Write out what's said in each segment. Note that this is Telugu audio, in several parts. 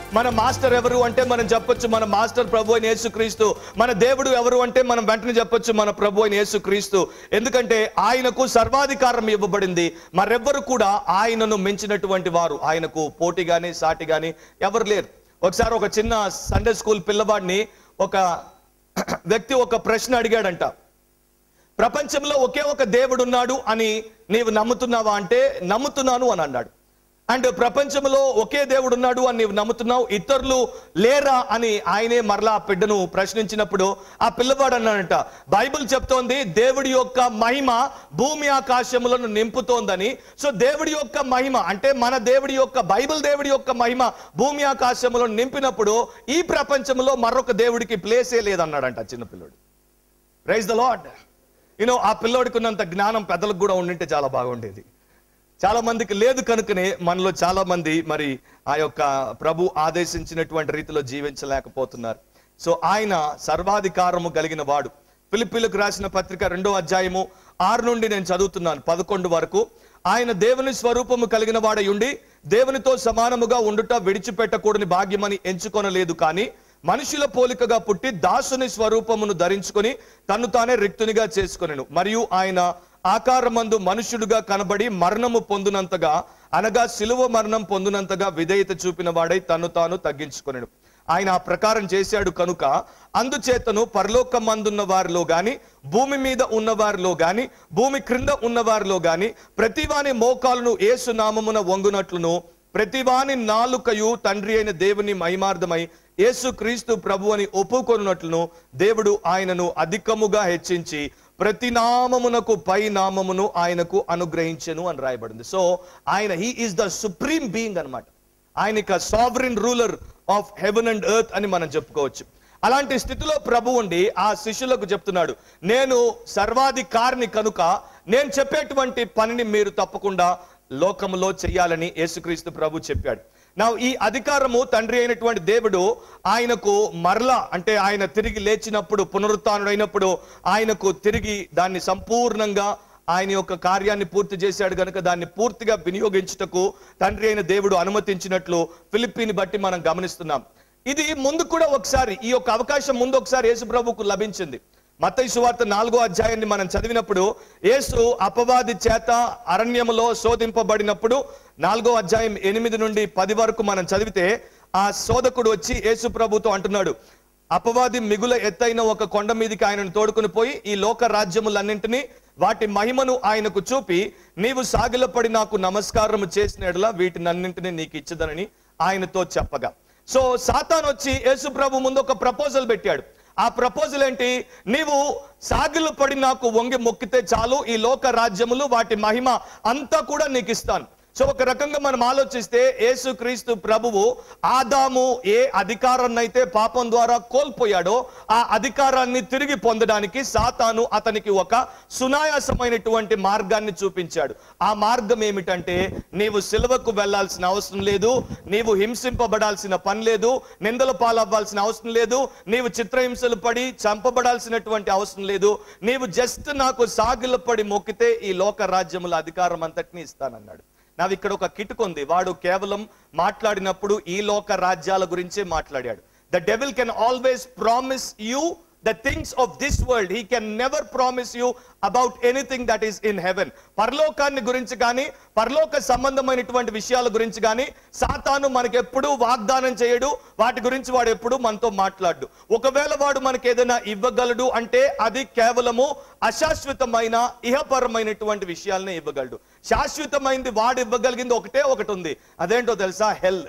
మన మాస్టర్ ఎవరు అంటే మనం చెప్పొచ్చు మన మాస్టర్ ప్రభు అయిన యేసుక్రీస్తు మన దేవుడు ఎవరు అంటే మనం వెంటనే చెప్పొచ్చు మన ప్రభు అయిన యేసుక్రీస్తు ఎందుకంటే ఆయనకు సర్వాధికారం ఇవ్వబడింది మరెవ్వరు కూడా ఆయనను మించినటువంటి వారు ఆయనకు పోటీ గాని సాటి గాని ఎవరు లేరు ఒకసారి ఒక చిన్న సండే స్కూల్ పిల్లవాడిని ఒక వ్యక్తి ఒక ప్రశ్న అడిగాడంట ప్రపంచంలో ఒకే ఒక దేవుడు ఉన్నాడు అని నీవు నమ్ముతున్నావా అంటే నమ్ముతున్నాను అని అన్నాడు అండ్ ప్రపంచంలో ఒకే దేవుడు ఉన్నాడు అని నీవు నమ్ముతున్నావు ఇతరులు లేరా అని ఆయనే మరలా ఆ బిడ్డను ప్రశ్నించినప్పుడు ఆ పిల్లవాడు అన్నాడంట బైబిల్ చెప్తోంది దేవుడి యొక్క మహిమ భూమి ఆకాశములను నింపుతోందని సో దేవుడి యొక్క మహిమ అంటే మన దేవుడి యొక్క బైబిల్ దేవుడి యొక్క మహిమ భూమి ఆకాశములను నింపినప్పుడు ఈ ప్రపంచంలో మరొక దేవుడికి ప్లేసే లేదన్నాడంట చిన్న పిల్లోడు రైజ్ ద లాడ్ యూనో ఆ పిల్లోడికి ఉన్నంత జ్ఞానం పెద్దలకు కూడా ఉండింటే చాలా బాగుండేది చాలా మందికి లేదు కనుకనే మనలో చాలా మంది మరి ఆ యొక్క ప్రభు ఆదేశించినటువంటి రీతిలో జీవించలేకపోతున్నారు సో ఆయన సర్వాధికారము కలిగిన వాడు ఫిలిపిలకు రాసిన పత్రిక రెండో అధ్యాయము ఆరు నుండి నేను చదువుతున్నాను పదకొండు వరకు ఆయన దేవుని స్వరూపము కలిగిన వాడై ఉండి దేవునితో సమానముగా ఉండుట విడిచిపెట్టకూడని భాగ్యమని ఎంచుకొనలేదు కానీ మనుషుల పోలికగా పుట్టి దాసుని స్వరూపమును ధరించుకొని తన్ను తానే రిక్తునిగా చేసుకొనెను మరియు ఆయన ఆకారమందు మనుష్యుడుగా కనబడి మరణము పొందినంతగా అనగా శిలువ మరణం పొందినంతగా విధేయత చూపిన వాడై తన్ను తాను తగ్గించుకొనెను ఆయన ఆ ప్రకారం చేశాడు కనుక అందుచేతను పరలోకమందున్న వారిలో గాని భూమి మీద ఉన్న వారిలో గాని భూమి క్రింద ఉన్న వారిలో గాని ప్రతివాని మోకాలను ఏసు నామమున వంగునట్లును ప్రతివాని నాలుకయు తండ్రి అయిన దేవుని మహిమార్థమై యేసు క్రీస్తు ప్రభు అని ఒప్పుకొనున్నట్లును దేవుడు ఆయనను అధికముగా హెచ్చించి ప్రతి నామమునకు పై నామమును ఆయనకు అనుగ్రహించెను అని రాయబడింది సో ఆయన he is the supreme being అన్నమాట ఆయనక sovereign ruler of heaven and earth అని మనం చెప్పుకోవచ్చు అలాంటి స్థితిలో ప్రభు ఉండి ఆ శిష్యులకు చెప్తున్నాడు నేను సర్వాధికారిని కనుక నేను చెప్పేటువంటి పనిని మీరు తప్పకుండా లోకములో చెయ్యాలని యేసుక్రీస్తు ప్రభు చెప్పాడు నా ఈ అధికారము తండ్రి అయినటువంటి దేవుడు ఆయనకు మరలా అంటే ఆయన తిరిగి లేచినప్పుడు పునరుత్డైనప్పుడు ఆయనకు తిరిగి దాన్ని సంపూర్ణంగా ఆయన యొక్క కార్యాన్ని పూర్తి చేశాడు గనుక దాన్ని పూర్తిగా వినియోగించుటకు తండ్రి అయిన దేవుడు అనుమతించినట్లు ఫిలిప్పీని బట్టి మనం గమనిస్తున్నాం ఇది ముందు కూడా ఒకసారి ఈ యొక్క అవకాశం ముందు ఒకసారి యేసు ప్రభుకు లభించింది మత్తయి సువార్త నాలుగో అధ్యాయాన్ని మనం చదివినప్పుడు యేసు అపవాది చేత అరణ్యములో శోధింపబడినప్పుడు నాలుగో అధ్యాయం ఎనిమిది నుండి పది వరకు మనం చదివితే ఆ శోధకుడు వచ్చి యేసు ప్రభుతో అంటున్నాడు అపవాది మిగుల ఎత్తైన ఒక కొండ మీదకి ఆయనను తోడుకుని పోయి ఈ లోక రాజ్యములన్నింటినీ వాటి మహిమను ఆయనకు చూపి నీవు సాగిలపడి నాకు నమస్కారము చేసిన ఎడల వీటినన్నింటినీ నీకు ఇచ్చదనని ఆయనతో చెప్పగా సో సాతాన్ వచ్చి యేసు ప్రభు ముందు ఒక ప్రపోజల్ పెట్టాడు ఆ ప్రపోజల్ ఏంటి నీవు సాగిలు పడి నాకు వంగి మొక్కితే చాలు ఈ లోక రాజ్యములు వాటి మహిమ అంతా కూడా నీకు ఇస్తాను సో ఒక రకంగా మనం ఆలోచిస్తే యేసుక్రీస్తు ప్రభువు ఆదాము ఏ అధికారాన్ని అయితే పాపం ద్వారా కోల్పోయాడో ఆ అధికారాన్ని తిరిగి పొందడానికి సాతాను అతనికి ఒక సునాయాసమైనటువంటి మార్గాన్ని చూపించాడు ఆ మార్గం ఏమిటంటే నీవు సిలువకు వెళ్ళాల్సిన అవసరం లేదు నీవు హింసింపబడాల్సిన పని లేదు నిందల పాలవ్వాల్సిన అవసరం లేదు నీవు చిత్రహింసలు పడి చంపబడాల్సినటువంటి అవసరం లేదు నీవు జస్ట్ నాకు సాగిల పడి మొక్కితే ఈ లోక రాజ్యముల అధికారం అంతటిని ఇస్తానన్నాడు నాది ఇక్కడ ఒక కిటుకు ఉంది వాడు కేవలం మాట్లాడినప్పుడు ఈ లోక రాజ్యాల గురించే మాట్లాడాడు the devil can always promise you the things of this world he can never promise you about anything that is in heaven పరలోకాన్ని గురించి కానీ పరలోక సంబంధమైనటువంటి విషయాల గురించి కానీ సాతాను మనకి ఎప్పుడూ వాగ్దానం చేయడు వాటి గురించి వాడు ఎప్పుడూ మనతో మాట్లాడు ఒకవేళ వాడు మనకి ఏదైనా ఇవ్వగలడు అంటే అది కేవలము అశాశ్వతమైన ఇహపరమైనటువంటి విషయాలనే ఇవ్వగలడు శాశ్వతమైనది వాడు ఇవ్వగలిగింది ఒకటే ఒకటి ఉంది అదేంటో తెలుసా హెల్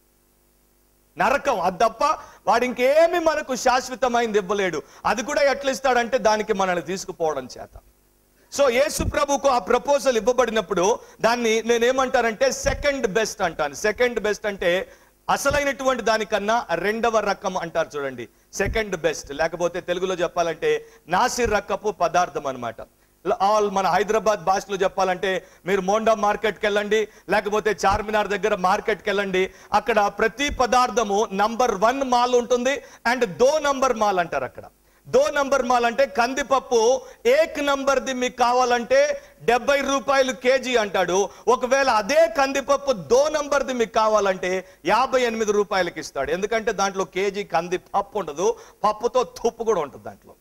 నరకం అది తప్ప వాడు ఇంకేమి మనకు శాశ్వతమైంది ఇవ్వలేడు అది కూడా ఎట్లా ఇస్తాడంటే దానికి మనల్ని తీసుకుపోవడం చేత సో యేసు ప్రభుకు ఆ ప్రపోజల్ ఇవ్వబడినప్పుడు దాన్ని నేనేమంటానంటే సెకండ్ బెస్ట్ అంటాను సెకండ్ బెస్ట్ అంటే అసలైనటువంటి దానికన్నా రెండవ రకం అంటారు చూడండి సెకండ్ బెస్ట్ లేకపోతే తెలుగులో చెప్పాలంటే నాసి రకపు పదార్థం అన్నమాట ఆల్ మన హైదరాబాద్ భాషలో చెప్పాలంటే మీరు మోండా మార్కెట్కి వెళ్ళండి లేకపోతే చార్మినార్ దగ్గర మార్కెట్కి వెళ్ళండి అక్కడ ప్రతి పదార్థము నంబర్ వన్ మాల్ ఉంటుంది అండ్ దో నంబర్ మాల్ అంటారు అక్కడ దో నంబర్ మాల్ అంటే కందిపప్పు ఏక్ నంబర్ది మీకు కావాలంటే డెబ్బై రూపాయలు కేజీ అంటాడు ఒకవేళ అదే కందిపప్పు దో నంబర్ది మీకు కావాలంటే యాభై ఎనిమిది రూపాయలకి ఇస్తాడు ఎందుకంటే దాంట్లో కేజీ కందిపప్పు ఉండదు పప్పుతో తుప్పు కూడా ఉంటుంది దాంట్లో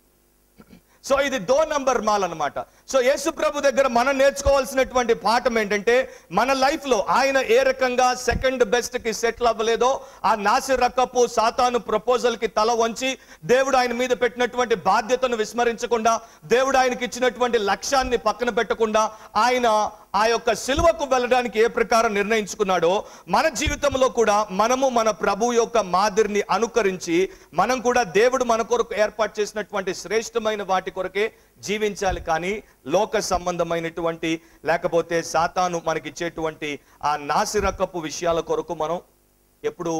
సో ఇది దో నంబర్ మాల్ అన్నమాట సో యేసు ప్రభు దగ్గర మనం నేర్చుకోవాల్సినటువంటి పాఠం ఏంటంటే మన లైఫ్ లో ఆయన ఏ రకంగా సెకండ్ బెస్ట్ కి సెటిల్ అవ్వలేదో ఆ నాసి రకపు సాతాను ప్రపోజల్ కి తల వంచి దేవుడు ఆయన మీద పెట్టినటువంటి బాధ్యతను విస్మరించకుండా దేవుడు ఆయనకి ఇచ్చినటువంటి లక్ష్యాన్ని పక్కన పెట్టకుండా ఆయన ఆ యొక్క సిలువకు వెళ్ళడానికి ఏ ప్రకారం నిర్ణయించుకున్నాడో మన జీవితంలో కూడా మనము మన ప్రభు యొక్క మాదిరిని అనుకరించి మనం కూడా దేవుడు మన కొరకు ఏర్పాటు చేసినటువంటి శ్రేష్టమైన వాటి కొరకే జీవించాలి కానీ లోక సంబంధమైనటువంటి లేకపోతే సాతాను మనకిచ్చేటువంటి ఆ నాసిరకపు విషయాల కొరకు మనం ఎప్పుడు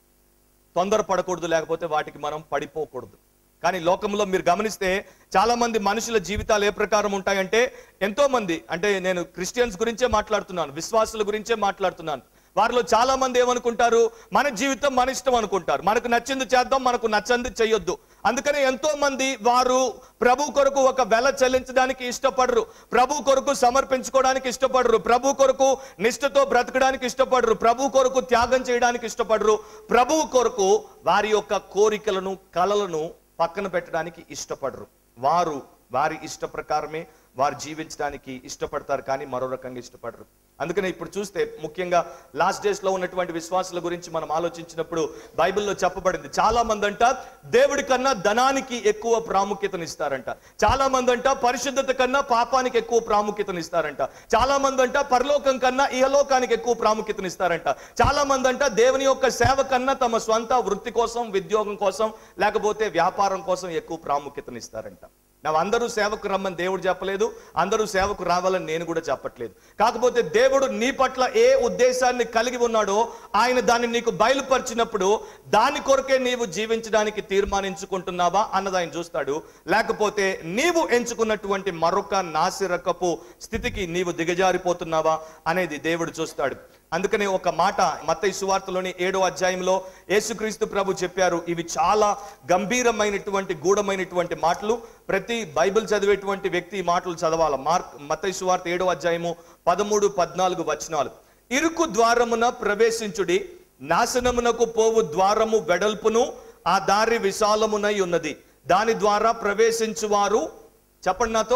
తొందరపడకూడదు లేకపోతే వాటికి మనం పడిపోకూడదు కానీ లోకంలో మీరు గమనిస్తే చాలా మంది మనుషుల జీవితాలు ఏ ప్రకారం ఉంటాయంటే ఎంతో మంది అంటే నేను క్రిస్టియన్స్ గురించే మాట్లాడుతున్నాను విశ్వాసుల గురించే మాట్లాడుతున్నాను వారిలో చాలా మంది ఏమనుకుంటారు మన జీవితం మన ఇష్టం అనుకుంటారు మనకు నచ్చింది చేద్దాం మనకు నచ్చంది చేయొద్దు అందుకని ఎంతో మంది వారు ప్రభు కొరకు ఒక వెల చెల్లించడానికి ఇష్టపడరు ప్రభు కొరకు సమర్పించుకోవడానికి ఇష్టపడరు ప్రభు కొరకు నిష్ఠతో బ్రతకడానికి ఇష్టపడరు ప్రభు కొరకు త్యాగం చేయడానికి ఇష్టపడరు ప్రభు కొరకు వారి యొక్క కోరికలను కలలను పక్కన పెట్టడానికి ఇష్టపడరు వారు వారి ఇష్ట ప్రకారమే వారు జీవించడానికి ఇష్టపడతారు కానీ మరో రకంగా ఇష్టపడరు అందుకనే ఇప్పుడు చూస్తే ముఖ్యంగా లాస్ట్ డేస్ లో ఉన్నటువంటి విశ్వాసుల గురించి మనం ఆలోచించినప్పుడు బైబిల్లో చెప్పబడింది చాలా మంది అంట దేవుడి కన్నా ధనానికి ఎక్కువ ప్రాముఖ్యతనిస్తారంట చాలా మంది అంట పరిశుద్ధత కన్నా పాపానికి ఎక్కువ ప్రాముఖ్యతనిస్తారంట చాలా మంది అంట పరలోకం కన్నా ఇహలోకానికి ఎక్కువ ప్రాముఖ్యతనిస్తారంట చాలా మంది అంట దేవుని యొక్క సేవ కన్నా తమ స్వంత వృత్తి కోసం ఉద్యోగం కోసం లేకపోతే వ్యాపారం కోసం ఎక్కువ ప్రాముఖ్యతనిస్తారంట నా అందరూ సేవకు రమ్మని దేవుడు చెప్పలేదు అందరూ సేవకు రావాలని నేను కూడా చెప్పట్లేదు కాకపోతే దేవుడు నీ పట్ల ఏ ఉద్దేశాన్ని కలిగి ఉన్నాడో ఆయన దాన్ని నీకు బయలుపరిచినప్పుడు దాని కొరకే నీవు జీవించడానికి తీర్మానించుకుంటున్నావా అన్నది ఆయన చూస్తాడు లేకపోతే నీవు ఎంచుకున్నటువంటి మరొక నాసిరకపు స్థితికి నీవు దిగజారిపోతున్నావా అనేది దేవుడు చూస్తాడు అందుకనే ఒక మాట మత్తయి సువార్తలోని ఏడో అధ్యాయంలో యేసుక్రీస్తు ప్రభు చెప్పారు ఇవి చాలా గంభీరమైనటువంటి గూఢమైనటువంటి మాటలు ప్రతి బైబిల్ చదివేటువంటి వ్యక్తి ఈ మాటలు చదవాలి మార్క్ మత్తయి సువార్త ఏడో అధ్యాయము పదమూడు పద్నాలుగు వచనాలు ఇరుకు ద్వారమున ప్రవేశించుడి నాశనమునకు పోవు ద్వారము వెడల్పును ఆ దారి విశాలమునై ఉన్నది దాని ద్వారా ప్రవేశించువారు చెప్పండి నాతో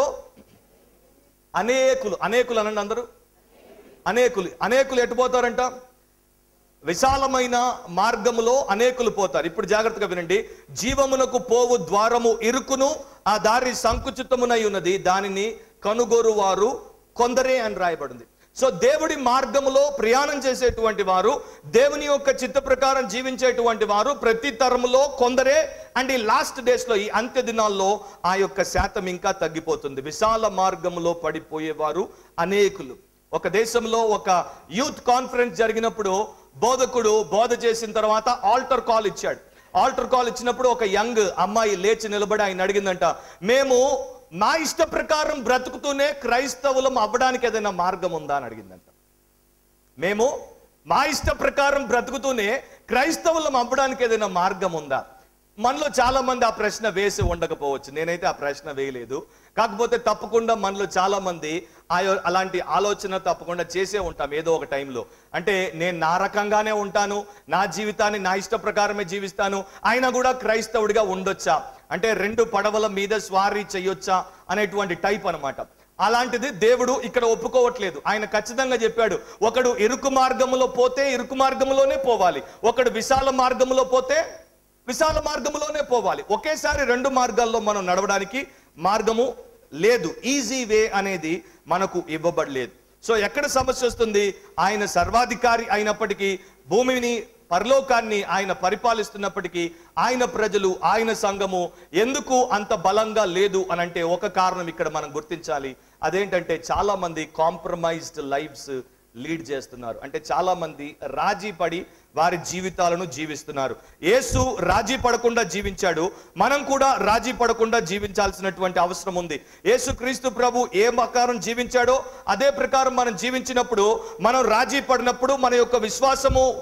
అనేకులు అనేకులు అనండి అందరూ అనేకులు అనేకులు ఎటు పోతారంట విశాలమైన మార్గములో అనేకులు పోతారు ఇప్పుడు జాగ్రత్తగా వినండి జీవమునకు పోవు ద్వారము ఇరుకును ఆ దారి సంకుచితమునై ఉన్నది దానిని కనుగోరు వారు కొందరే అని రాయబడింది సో దేవుడి మార్గములో ప్రయాణం చేసేటువంటి వారు దేవుని యొక్క చిత్త ప్రకారం జీవించేటువంటి వారు ప్రతి తరములో కొందరే అండ్ ఈ లాస్ట్ డేస్ లో ఈ అంత్య దినాల్లో ఆ యొక్క శాతం ఇంకా తగ్గిపోతుంది విశాల మార్గములో పడిపోయేవారు అనేకులు ఒక దేశంలో ఒక యూత్ కాన్ఫరెన్స్ జరిగినప్పుడు బోధకుడు బోధ చేసిన తర్వాత ఆల్టర్ కాల్ ఇచ్చాడు ఆల్టర్ కాల్ ఇచ్చినప్పుడు ఒక యంగ్ అమ్మాయి లేచి నిలబడి ఆయన అడిగిందంట మేము మా ఇష్ట ప్రకారం బ్రతుకుతూనే క్రైస్తవులం అవ్వడానికి ఏదైనా మార్గం ఉందా అని అడిగిందంట మేము మా ఇష్ట ప్రకారం బ్రతుకుతూనే క్రైస్తవులం అవ్వడానికి ఏదైనా మార్గం ఉందా మనలో చాలా మంది ఆ ప్రశ్న వేసి ఉండకపోవచ్చు నేనైతే ఆ ప్రశ్న వేయలేదు కాకపోతే తప్పకుండా మనలో చాలా మంది ఆ యొ- అలాంటి ఆలోచన తప్పకుండా చేసే ఉంటాం ఏదో ఒక టైంలో అంటే నేను నా రకంగానే ఉంటాను నా జీవితాన్ని నా ఇష్ట ప్రకారమే జీవిస్తాను అయినా కూడా క్రైస్తవుడిగా ఉండొచ్చా అంటే రెండు పడవల మీద స్వారీ చెయ్యొచ్చా అనేటువంటి టైప్ అన్నమాట అలాంటిది దేవుడు ఇక్కడ ఒప్పుకోవట్లేదు ఆయన ఖచ్చితంగా చెప్పాడు ఒకడు ఇరుకు మార్గములో పోతే ఇరుకు మార్గములోనే పోవాలి ఒకడు విశాల మార్గములో పోతే విశాల మార్గములోనే పోవాలి ఒకేసారి రెండు మార్గాల్లో మనం నడవడానికి మార్గము లేదు ఈజీ వే అనేది మనకు ఇవ్వబడలేదు సో ఎక్కడ సమస్య వస్తుంది ఆయన సర్వాధికారి అయినప్పటికీ భూమిని పరలోకాన్ని ఆయన పరిపాలిస్తున్నప్పటికీ ఆయన ప్రజలు ఆయన సంఘము ఎందుకు అంత బలంగా లేదు అని అంటే ఒక కారణం ఇక్కడ మనం గుర్తించాలి అదేంటంటే చాలా మంది కాంప్రమైజ్డ్ లైఫ్స్ లీడ్ చేస్తున్నారు అంటే చాలా మంది రాజీ పడి వారి జీవితాలను జీవిస్తున్నారు యేసు రాజీ పడకుండా జీవించాడు మనం కూడా రాజీ పడకుండా జీవించాల్సినటువంటి అవసరం ఉంది యేసు క్రీస్తు ప్రభు ఏ ప్రకారం జీవించాడో అదే ప్రకారం మనం జీవించినప్పుడు మనం రాజీ పడినప్పుడు మన యొక్క విశ్వాసము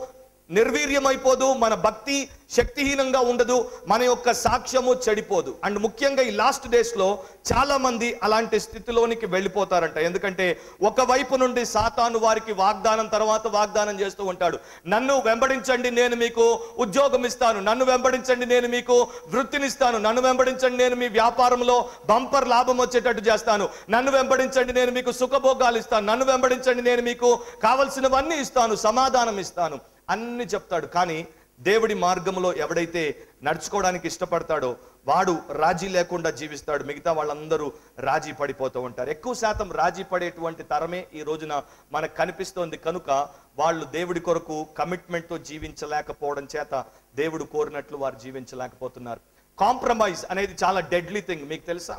నిర్వీర్యమైపోదు మన భక్తి శక్తిహీనంగా ఉండదు మన యొక్క సాక్ష్యము చెడిపోదు అండ్ ముఖ్యంగా ఈ లాస్ట్ డేస్ లో చాలా మంది అలాంటి స్థితిలోనికి వెళ్ళిపోతారంట ఎందుకంటే ఒకవైపు నుండి సాతాను వారికి వాగ్దానం తర్వాత వాగ్దానం చేస్తూ ఉంటాడు నన్ను వెంబడించండి నేను మీకు ఉద్యోగం ఇస్తాను నన్ను వెంబడించండి నేను మీకు వృత్తినిస్తాను నన్ను వెంబడించండి నేను మీ వ్యాపారంలో బంపర్ లాభం వచ్చేటట్టు చేస్తాను నన్ను వెంబడించండి నేను మీకు సుఖభోగాలు ఇస్తాను నన్ను వెంబడించండి నేను మీకు కావలసినవన్నీ ఇస్తాను సమాధానం ఇస్తాను అన్ని చెప్తాడు కానీ దేవుడి మార్గంలో ఎవడైతే నడుచుకోవడానికి ఇష్టపడతాడో వాడు రాజీ లేకుండా జీవిస్తాడు మిగతా వాళ్ళందరూ రాజీ పడిపోతూ ఉంటారు ఎక్కువ శాతం రాజీ పడేటువంటి తరమే ఈ రోజున మనకు కనిపిస్తోంది కనుక వాళ్ళు దేవుడి కొరకు కమిట్మెంట్తో జీవించలేకపోవడం చేత దేవుడు కోరినట్లు వారు జీవించలేకపోతున్నారు కాంప్రమైజ్ అనేది చాలా డెడ్లీ థింగ్ మీకు తెలుసా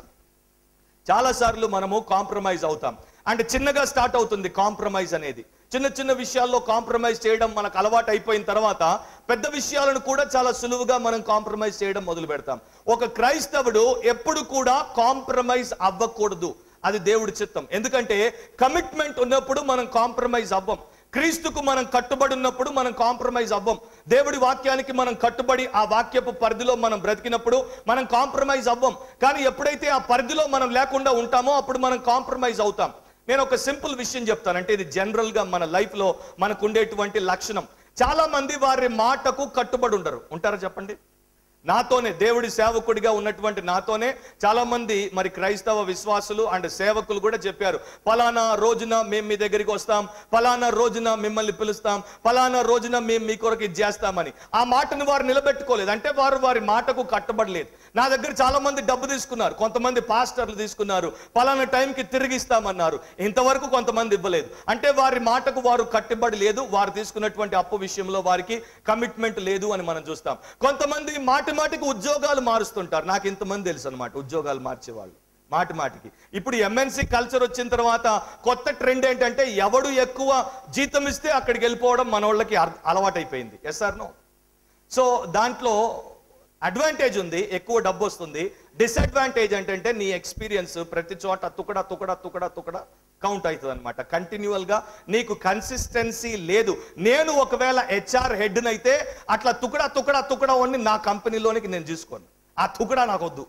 చాలా సార్లు మనము కాంప్రమైజ్ అవుతాం అంటే చిన్నగా స్టార్ట్ అవుతుంది కాంప్రమైజ్ అనేది చిన్న చిన్న విషయాల్లో కాంప్రమైజ్ చేయడం మనకు అలవాటు అయిపోయిన తర్వాత పెద్ద విషయాలను కూడా చాలా సులువుగా మనం కాంప్రమైజ్ చేయడం మొదలు పెడతాం ఒక క్రైస్తవుడు ఎప్పుడు కూడా కాంప్రమైజ్ అవ్వకూడదు అది దేవుడి చిత్తం ఎందుకంటే కమిట్మెంట్ ఉన్నప్పుడు మనం కాంప్రమైజ్ అవ్వం క్రీస్తుకు మనం కట్టుబడి ఉన్నప్పుడు మనం కాంప్రమైజ్ అవ్వం దేవుడి వాక్యానికి మనం కట్టుబడి ఆ వాక్యపు పరిధిలో మనం బ్రతికినప్పుడు మనం కాంప్రమైజ్ అవ్వం కానీ ఎప్పుడైతే ఆ పరిధిలో మనం లేకుండా ఉంటామో అప్పుడు మనం కాంప్రమైజ్ అవుతాం నేను ఒక సింపుల్ విషయం చెప్తాను అంటే ఇది జనరల్ గా మన లైఫ్ లో మనకు ఉండేటువంటి లక్షణం చాలా మంది వారి మాటకు కట్టుబడి ఉండరు ఉంటారా చెప్పండి నాతోనే దేవుడి సేవకుడిగా ఉన్నటువంటి నాతోనే చాలా మంది మరి క్రైస్తవ విశ్వాసులు అండ్ సేవకులు కూడా చెప్పారు ఫలానా రోజున మేము మీ దగ్గరికి వస్తాం ఫలానా రోజున మిమ్మల్ని పిలుస్తాం ఫలానా రోజున మేము మీ కొరకు ఇది చేస్తామని ఆ మాటను వారు నిలబెట్టుకోలేదు అంటే వారు వారి మాటకు కట్టబడలేదు నా దగ్గర చాలా మంది డబ్బు తీసుకున్నారు కొంతమంది పాస్టర్లు తీసుకున్నారు ఫలానా టైంకి తిరిగి ఇస్తామన్నారు ఇంతవరకు కొంతమంది ఇవ్వలేదు అంటే వారి మాటకు వారు కట్టుబడి లేదు వారు తీసుకున్నటువంటి అప్పు విషయంలో వారికి కమిట్మెంట్ లేదు అని మనం చూస్తాం కొంతమంది మాటి మాటికి ఉద్యోగాలు మారుస్తుంటారు నాకు ఇంతమంది తెలుసు అనమాట ఉద్యోగాలు మార్చేవాళ్ళు మాటి మాటికి ఇప్పుడు ఎంఎన్సి కల్చర్ వచ్చిన తర్వాత కొత్త ట్రెండ్ ఏంటంటే ఎవడు ఎక్కువ జీతం ఇస్తే అక్కడికి వెళ్ళిపోవడం మన వాళ్ళకి అలవాటైపోయింది ఎస్ ఆర్ నో సో దాంట్లో అడ్వాంటేజ్ ఉంది ఎక్కువ డబ్బు వస్తుంది డిసడ్వాంటేజ్ ఏంటంటే నీ ఎక్స్పీరియన్స్ ప్రతి చోట తుకడ తుకడ తుకడ తుకడ కౌంట్ అవుతుంది అనమాట కంటిన్యూవల్ గా నీకు కన్సిస్టెన్సీ లేదు నేను ఒకవేళ హెచ్ఆర్ హెడ్ అయితే అట్లా తుకడ తుకడ తుకడ వండి నా కంపెనీలోనికి నేను తీసుకోను ఆ తుకడ నాకు వద్దు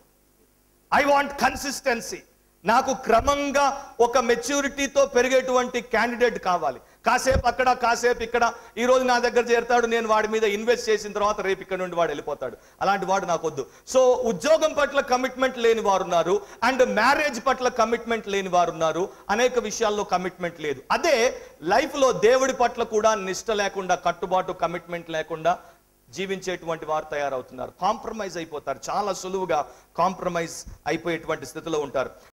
ఐ వాంట్ కన్సిస్టెన్సీ నాకు క్రమంగా ఒక మెచ్యూరిటీతో పెరిగేటువంటి క్యాండిడేట్ కావాలి కాసేపు అక్కడ కాసేపు ఇక్కడ ఈ రోజు నా దగ్గర చేరుతాడు నేను వాడి మీద ఇన్వెస్ట్ చేసిన తర్వాత రేపు ఇక్కడ నుండి వాడు వెళ్ళిపోతాడు అలాంటి వాడు నాకు వద్దు సో ఉద్యోగం పట్ల కమిట్మెంట్ లేని వారు ఉన్నారు అండ్ మ్యారేజ్ పట్ల కమిట్మెంట్ లేని వారు ఉన్నారు అనేక విషయాల్లో కమిట్మెంట్ లేదు అదే లైఫ్ లో దేవుడి పట్ల కూడా నిష్ట లేకుండా కట్టుబాటు కమిట్మెంట్ లేకుండా జీవించేటువంటి వారు తయారవుతున్నారు కాంప్రమైజ్ అయిపోతారు చాలా సులువుగా కాంప్రమైజ్ అయిపోయేటువంటి స్థితిలో ఉంటారు